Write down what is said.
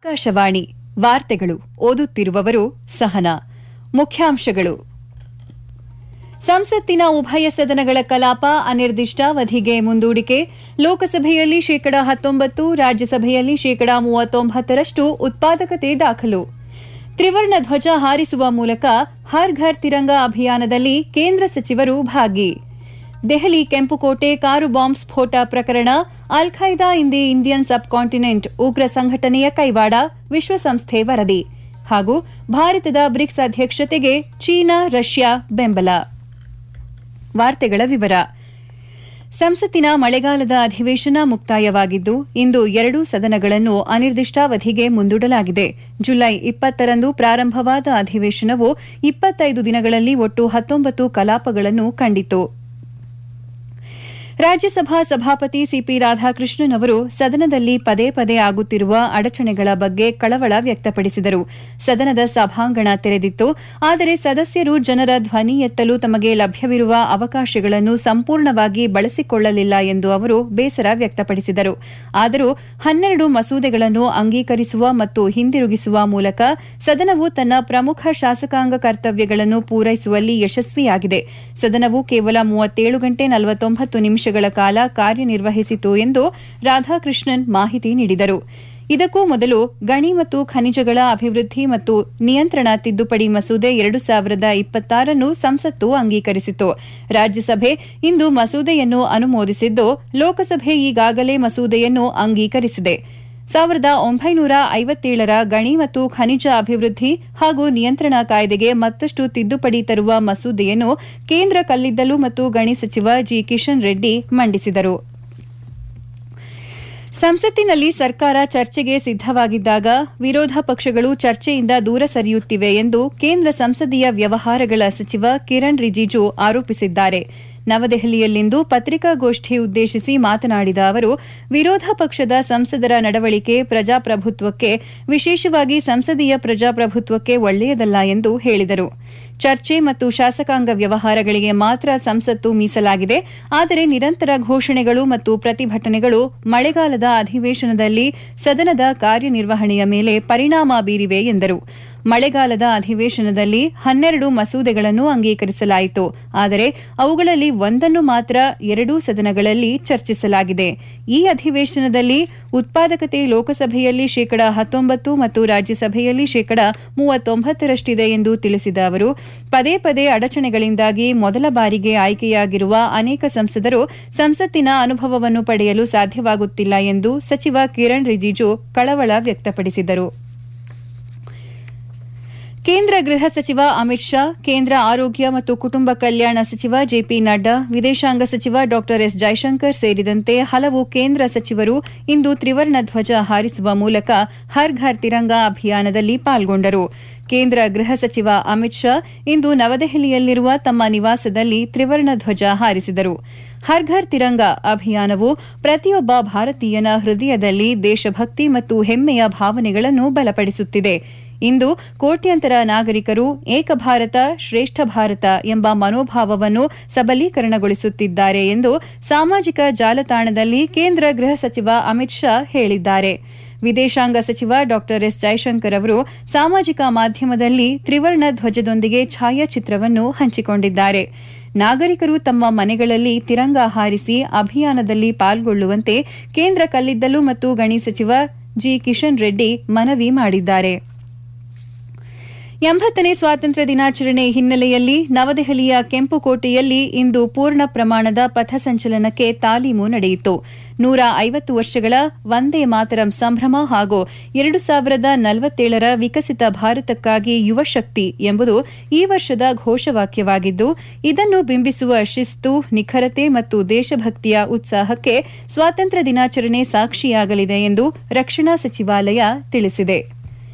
ಆಕಾಶವಾಣಿ ವಾರ್ತೆಗಳು ಓದುತ್ತಿರುವವರು ಸಹನಾ ಮುಖ್ಯಾಂಶಗಳು ಸಂಸತ್ತಿನ ಉಭಯ ಸದನಗಳ ಕಲಾಪ ಅನಿರ್ದಿಷ್ಟಾವಧಿಗೆ ಮುಂದೂಡಿಕೆ ಲೋಕಸಭೆಯಲ್ಲಿ ಶೇಕಡಾ ಹತ್ತೊಂಬತ್ತು ರಾಜ್ಯಸಭೆಯಲ್ಲಿ ಶೇಕಡಾ ಮೂವತ್ತೊಂಬತ್ತರಷ್ಟು ಉತ್ಪಾದಕತೆ ದಾಖಲು ತ್ರಿವರ್ಣ ಧ್ವಜ ಹಾರಿಸುವ ಮೂಲಕ ಹರ್ ಘರ್ ತಿರಂಗ ಅಭಿಯಾನದಲ್ಲಿ ಕೇಂದ್ರ ಸಚಿವರು ಭಾಗಿ ದೆಹಲಿ ಕೆಂಪುಕೋಟೆ ಕಾರು ಬಾಂಬ್ ಸ್ಫೋಟ ಪ್ರಕರಣ al Qaeda in the Indian subcontinent ಉಗ್ರ ಸಂಘಟನೆಯ ಕೈವಾಡ ವಿಶ್ವಸಂಸ್ಥೆ ವರದಿ ಹಾಗೂ ಭಾರತದ ಬ್ರಿಕ್ಸ್ ಅಧ್ಯಕ್ಷತೆಗೆ ಚೀನಾ ರಷ್ಯಾ ಬೆಂಬಲ ವಾರ್ತೆಗಳ ವಿವರ ಸಂಸತ್ತಿನ ಮಳೆಗಾಲದ ಅಧಿವೇಶನ ಮುಕ್ತಾಯವಾಗಿದ್ದು ಇಂದು ಎರಡೂ ಸದನಗಳನ್ನು ಅನಿರ್ದಿಷ್ಟಾವಧಿಗೆ ಮುಂದೂಡಲಾಗಿದೆ ಜುಲೈ ಇಪ್ಪತ್ತರಂದು ಪ್ರಾರಂಭವಾದ ಅಧಿವೇಶನವು ಇಪ್ಪತ್ತೈದು ದಿನಗಳಲ್ಲಿ ಒಟ್ಟು ಹತ್ತೊಂಬತ್ತು ಕಲಾಪಗಳನ್ನು ಕಂಡಿತು ರಾಜ್ಯಸಭಾ ಸಭಾಪತಿ ಸಿಪಿ ರಾಧಾಕೃಷ್ಣನ್ ಅವರು ಸದನದಲ್ಲಿ ಪದೇ ಪದೇ ಆಗುತ್ತಿರುವ ಅಡಚಣೆಗಳ ಬಗ್ಗೆ ಕಳವಳ ವ್ಯಕ್ತಪಡಿಸಿದರು ಸದನದ ಸಭಾಂಗಣ ತೆರೆದಿತ್ತು ಆದರೆ ಸದಸ್ಯರು ಜನರ ಧ್ವನಿ ಎತ್ತಲು ತಮಗೆ ಲಭ್ಯವಿರುವ ಅವಕಾಶಗಳನ್ನು ಸಂಪೂರ್ಣವಾಗಿ ಬಳಸಿಕೊಳ್ಳಲಿಲ್ಲ ಎಂದು ಅವರು ಬೇಸರ ವ್ಯಕ್ತಪಡಿಸಿದರು ಆದರೂ ಹನ್ನೆರಡು ಮಸೂದೆಗಳನ್ನು ಅಂಗೀಕರಿಸುವ ಮತ್ತು ಹಿಂದಿರುಗಿಸುವ ಮೂಲಕ ಸದನವು ತನ್ನ ಪ್ರಮುಖ ಶಾಸಕಾಂಗ ಕರ್ತವ್ಯಗಳನ್ನು ಪೂರೈಸುವಲ್ಲಿ ಯಶಸ್ವಿಯಾಗಿದೆ ಸದನವು ಕೇವಲ ಮೂವತ್ತೇಳು ಗಂಟೆ ನಲವತ್ತೊಂಬತ್ತು ನಿಮಿಷಗಳ ಕಾಲ ಕಾರ್ಯನಿರ್ವಹಿಸಿತು ಎಂದು ರಾಧಾಕೃಷ್ಣನ್ ಮಾಹಿತಿ ನೀಡಿದರು ಇದಕ್ಕೂ ಮೊದಲು ಗಣಿ ಮತ್ತು ಖನಿಜಗಳ ಅಭಿವೃದ್ಧಿ ಮತ್ತು ನಿಯಂತ್ರಣ ತಿದ್ದುಪಡಿ ಮಸೂದೆ ಎರಡು ಸಾವಿರದ ಇಪ್ಪತ್ತಾರನ್ನು ಸಂಸತ್ತು ಅಂಗೀಕರಿಸಿತು ರಾಜ್ಯಸಭೆ ಇಂದು ಮಸೂದೆಯನ್ನು ಅನುಮೋದಿಸಿದ್ದು ಲೋಕಸಭೆ ಈಗಾಗಲೇ ಮಸೂದೆಯನ್ನು ಅಂಗೀಕರಿಸಿದೆ ಸಾವಿರದ ಒಂಬೈನೂರ ಐವತ್ತೇಳರ ಗಣಿ ಮತ್ತು ಖನಿಜ ಅಭಿವೃದ್ಧಿ ಹಾಗೂ ನಿಯಂತ್ರಣ ಕಾಯ್ದೆಗೆ ಮತ್ತಷ್ಟು ತಿದ್ದುಪಡಿ ತರುವ ಮಸೂದೆಯನ್ನು ಕೇಂದ್ರ ಕಲ್ಲಿದ್ದಲು ಮತ್ತು ಗಣಿ ಸಚಿವ ಜಿ ಕಿಶನ್ ರೆಡ್ಡಿ ಮಂಡಿಸಿದರು ಸಂಸತ್ತಿನಲ್ಲಿ ಸರ್ಕಾರ ಚರ್ಚೆಗೆ ಸಿದ್ದವಾಗಿದ್ದಾಗ ವಿರೋಧ ಪಕ್ಷಗಳು ಚರ್ಚೆಯಿಂದ ದೂರ ಸರಿಯುತ್ತಿವೆ ಎಂದು ಕೇಂದ್ರ ಸಂಸದೀಯ ವ್ಯವಹಾರಗಳ ಸಚಿವ ಕಿರಣ್ ರಿಜಿಜು ಆರೋಪಿಸಿದ್ದಾರೆ ನವದೆಹಲಿಯಲ್ಲಿಂದು ಪತ್ರಿಕಾಗೋಷ್ಠಿ ಉದ್ದೇಶಿಸಿ ಮಾತನಾಡಿದ ಅವರು ವಿರೋಧ ಪಕ್ಷದ ಸಂಸದರ ನಡವಳಿಕೆ ಪ್ರಜಾಪ್ರಭುತ್ವಕ್ಕೆ ವಿಶೇಷವಾಗಿ ಸಂಸದೀಯ ಪ್ರಜಾಪ್ರಭುತ್ವಕ್ಕೆ ಒಳ್ಳೆಯದಲ್ಲ ಎಂದು ಹೇಳಿದರು ಚರ್ಚೆ ಮತ್ತು ಶಾಸಕಾಂಗ ವ್ಯವಹಾರಗಳಿಗೆ ಮಾತ್ರ ಸಂಸತ್ತು ಮೀಸಲಾಗಿದೆ ಆದರೆ ನಿರಂತರ ಘೋಷಣೆಗಳು ಮತ್ತು ಪ್ರತಿಭಟನೆಗಳು ಮಳೆಗಾಲದ ಅಧಿವೇಶನದಲ್ಲಿ ಸದನದ ಕಾರ್ಯನಿರ್ವಹಣೆಯ ಮೇಲೆ ಪರಿಣಾಮ ಬೀರಿವೆ ಎಂದರು ಮಳೆಗಾಲದ ಅಧಿವೇಶನದಲ್ಲಿ ಹನ್ನೆರಡು ಮಸೂದೆಗಳನ್ನು ಅಂಗೀಕರಿಸಲಾಯಿತು ಆದರೆ ಅವುಗಳಲ್ಲಿ ಒಂದನ್ನು ಮಾತ್ರ ಎರಡೂ ಸದನಗಳಲ್ಲಿ ಚರ್ಚಿಸಲಾಗಿದೆ ಈ ಅಧಿವೇಶನದಲ್ಲಿ ಉತ್ಪಾದಕತೆ ಲೋಕಸಭೆಯಲ್ಲಿ ಶೇಕಡಾ ಹತ್ತೊಂಬತ್ತು ಮತ್ತು ರಾಜ್ಯಸಭೆಯಲ್ಲಿ ಶೇಕಡಾ ಮೂವತ್ತೊಂಬತ್ತರಷ್ಟಿದೆ ಎಂದು ತಿಳಿಸಿದ ಅವರು ಪದೇ ಪದೇ ಅಡಚಣೆಗಳಿಂದಾಗಿ ಮೊದಲ ಬಾರಿಗೆ ಆಯ್ಕೆಯಾಗಿರುವ ಅನೇಕ ಸಂಸದರು ಸಂಸತ್ತಿನ ಅನುಭವವನ್ನು ಪಡೆಯಲು ಸಾಧ್ಯವಾಗುತ್ತಿಲ್ಲ ಎಂದು ಸಚಿವ ಕಿರಣ್ ರಿಜಿಜು ಕಳವಳ ವ್ಯಕ್ತಪಡಿಸಿದರು ಕೇಂದ್ರ ಗೃಹ ಸಚಿವ ಅಮಿತ್ ಶಾ ಕೇಂದ್ರ ಆರೋಗ್ಯ ಮತ್ತು ಕುಟುಂಬ ಕಲ್ಯಾಣ ಸಚಿವ ಜೆಪಿ ನಡ್ಡಾ ವಿದೇಶಾಂಗ ಸಚಿವ ಡಾ ಎಸ್ ಜೈಶಂಕರ್ ಸೇರಿದಂತೆ ಹಲವು ಕೇಂದ್ರ ಸಚಿವರು ಇಂದು ತ್ರಿವರ್ಣ ಧ್ವಜ ಹಾರಿಸುವ ಮೂಲಕ ಹರ್ ಘರ್ ತಿರಂಗ ಅಭಿಯಾನದಲ್ಲಿ ಪಾಲ್ಗೊಂಡರು ಕೇಂದ್ರ ಗೃಹ ಸಚಿವ ಅಮಿತ್ ಶಾ ಇಂದು ನವದೆಹಲಿಯಲ್ಲಿರುವ ತಮ್ಮ ನಿವಾಸದಲ್ಲಿ ತ್ರಿವರ್ಣ ಧ್ವಜ ಹಾರಿಸಿದರು ಹರ್ ಘರ್ ತಿರಂಗ ಅಭಿಯಾನವು ಪ್ರತಿಯೊಬ್ಬ ಭಾರತೀಯನ ಹೃದಯದಲ್ಲಿ ದೇಶಭಕ್ತಿ ಮತ್ತು ಹೆಮ್ಮೆಯ ಭಾವನೆಗಳನ್ನು ಬಲಪಡಿಸುತ್ತಿದೆ ಇಂದು ಕೋಟ್ಯಂತರ ನಾಗರಿಕರು ಏಕ ಭಾರತ ಶ್ರೇಷ್ಠ ಭಾರತ ಎಂಬ ಮನೋಭಾವವನ್ನು ಸಬಲೀಕರಣಗೊಳಿಸುತ್ತಿದ್ದಾರೆ ಎಂದು ಸಾಮಾಜಿಕ ಜಾಲತಾಣದಲ್ಲಿ ಕೇಂದ್ರ ಗೃಹ ಸಚಿವ ಅಮಿತ್ ಶಾ ಹೇಳಿದ್ದಾರೆ ವಿದೇಶಾಂಗ ಸಚಿವ ಡಾ ಎಸ್ ಜೈಶಂಕರ್ ಅವರು ಸಾಮಾಜಿಕ ಮಾಧ್ಯಮದಲ್ಲಿ ತ್ರಿವರ್ಣ ಧ್ವಜದೊಂದಿಗೆ ಛಾಯಾಚಿತ್ರವನ್ನು ಹಂಚಿಕೊಂಡಿದ್ದಾರೆ ನಾಗರಿಕರು ತಮ್ಮ ಮನೆಗಳಲ್ಲಿ ತಿರಂಗ ಹಾರಿಸಿ ಅಭಿಯಾನದಲ್ಲಿ ಪಾಲ್ಗೊಳ್ಳುವಂತೆ ಕೇಂದ್ರ ಕಲ್ಲಿದ್ದಲು ಮತ್ತು ಗಣಿ ಸಚಿವ ಜಿ ಕಿಶನ್ ರೆಡ್ಡಿ ಮನವಿ ಮಾಡಿದ್ದಾರೆ ಎಂಬತ್ತನೇ ಸ್ವಾತಂತ್ರ್ಯ ದಿನಾಚರಣೆ ಹಿನ್ನೆಲೆಯಲ್ಲಿ ನವದೆಹಲಿಯ ಕೆಂಪುಕೋಟೆಯಲ್ಲಿ ಇಂದು ಪೂರ್ಣ ಪ್ರಮಾಣದ ಪಥಸಂಚಲನಕ್ಕೆ ತಾಲೀಮು ನಡೆಯಿತು ನೂರ ಐವತ್ತು ವರ್ಷಗಳ ವಂದೇ ಮಾತರಂ ಸಂಭ್ರಮ ಹಾಗೂ ಎರಡು ಸಾವಿರದ ನಲವತ್ತೇಳರ ವಿಕಸಿತ ಭಾರತಕ್ಕಾಗಿ ಯುವ ಶಕ್ತಿ ಎಂಬುದು ಈ ವರ್ಷದ ಘೋಷವಾಕ್ಯವಾಗಿದ್ದು ಇದನ್ನು ಬಿಂಬಿಸುವ ಶಿಸ್ತು ನಿಖರತೆ ಮತ್ತು ದೇಶಭಕ್ತಿಯ ಉತ್ಸಾಹಕ್ಕೆ ಸ್ವಾತಂತ್ರ್ಯ ದಿನಾಚರಣೆ ಸಾಕ್ಷಿಯಾಗಲಿದೆ ಎಂದು ರಕ್ಷಣಾ ಸಚಿವಾಲಯ ತಿಳಿಸಿದೆ